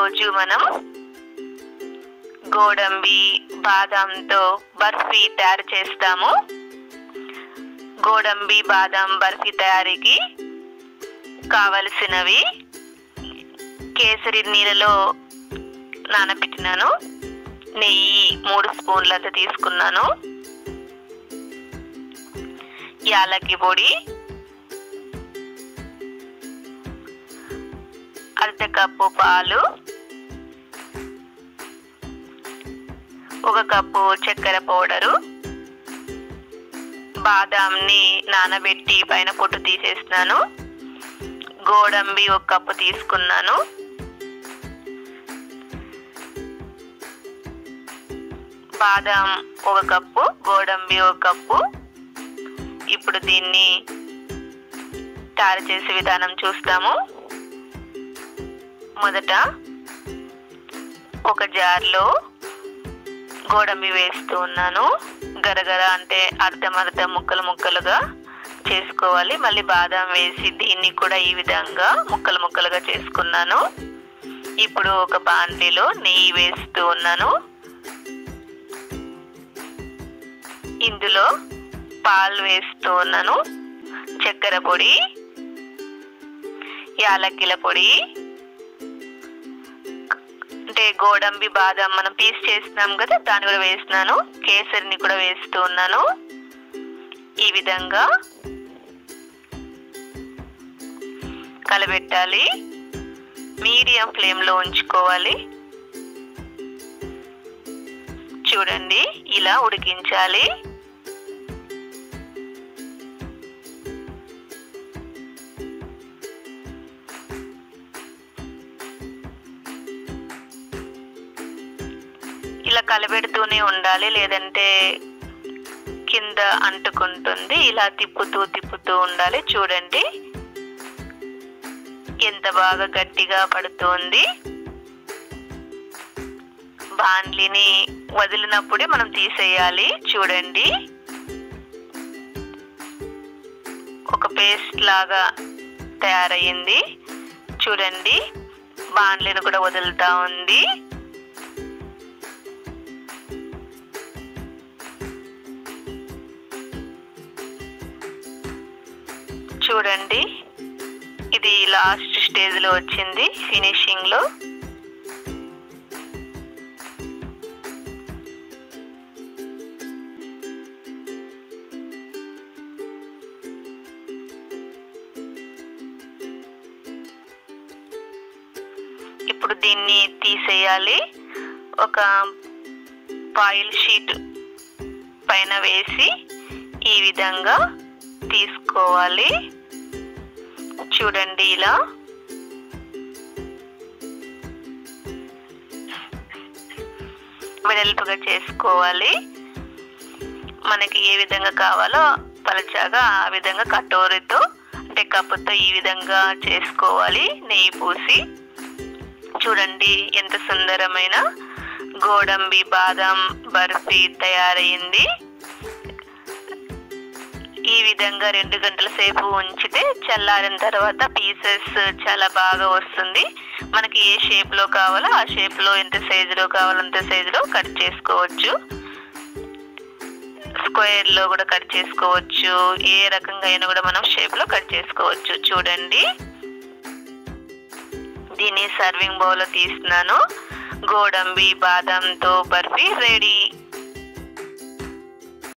ఈరోజు మనం గోడంబి బాదాంతో బర్ఫీ తయారు చేస్తాము గోడంబి బాదాం బర్ఫీ తయారీకి కావలసినవి కేసరి నీళ్ళలో నానబెట్టినాను నెయ్యి మూడు స్పూన్లంత తీసుకున్నాను యాలక్కి పొడి అర్ధ కప్పు పాలు ఒక కప్పు చక్కెర పౌడరు బాదాంని నానబెట్టి పైన పొట్టు తీసేస్తున్నాను గోడంబి ఒక కప్పు తీసుకున్నాను బాదాం ఒక కప్పు గోడంబి ఒక కప్పు ఇప్పుడు దీన్ని తయారు చేసే విధానం చూస్తాము మొదట ఒక జార్లో గోడంబి వేస్తూ ఉన్నాను గరగర అంటే అర్ధం అర్ధం ముక్కలు ముక్కలుగా చేసుకోవాలి మళ్ళీ బాదం వేసి దీన్ని కూడా ఈ విధంగా ముక్కలు ముక్కలుగా చేసుకున్నాను ఇప్పుడు ఒక బాండీలో నెయ్యి వేస్తూ ఉన్నాను ఇందులో పాలు వేస్తూ ఉన్నాను చక్కెర పొడి యాలక్కిల పొడి అంటే గోడంబి బాదం మనం పీస్ చేస్తున్నాం కదా దాన్ని కూడా వేస్తున్నాను కేసరిని కూడా వేస్తూ ఉన్నాను ఈ విధంగా కలబెట్టాలి మీడియం ఫ్లేమ్లో ఉంచుకోవాలి చూడండి ఇలా ఉడికించాలి ఇలా కలబెడుతూనే ఉండాలి లేదంటే కింద అంటుకుంటుంది ఇలా తిప్పుతూ తిప్పుతూ ఉండాలి చూడండి ఎంత బాగా గట్టిగా పడుతుంది బాండ్లిని వదిలినప్పుడే మనం తీసేయాలి చూడండి ఒక పేస్ట్ లాగా తయారయ్యింది చూడండి బాండ్లిని కూడా వదులుతా ఉంది చూడండి ఇది లాస్ట్ స్టేజ్ లో వచ్చింది ఫినిషింగ్ లో ఇప్పుడు దీన్ని తీసేయాలి ఒక పాయిల్ షీట్ పైన వేసి ఈ విధంగా తీసుకోవాలి చూడండి ఇలా వెడల్పుగా చేసుకోవాలి మనకి ఏ విధంగా కావాలో పలచాగా ఆ విధంగా కటోరితో అంటే కప్పుతో ఈ విధంగా చేసుకోవాలి నెయ్యి పూసి చూడండి ఎంత సుందరమైన గోడంబి బాదం బర్ఫీ తయారైంది ఈ విధంగా రెండు గంటల సేపు ఉంచితే చల్లారిన తర్వాత పీసెస్ చాలా బాగా వస్తుంది మనకి ఏ షేప్ లో కావాలో ఆ షేప్ లో ఎంత సైజులో కావాలో అంత సైజులో కట్ చేసుకోవచ్చు స్క్వేర్ లో కూడా కట్ చేసుకోవచ్చు ఏ రకంగా అయినా కూడా మనం షేప్ లో కట్ చేసుకోవచ్చు చూడండి దీన్ని సర్వింగ్ బౌల్ లో తీస్తున్నాను గోడంబి బాదంతో బర్ఫీ రెడీ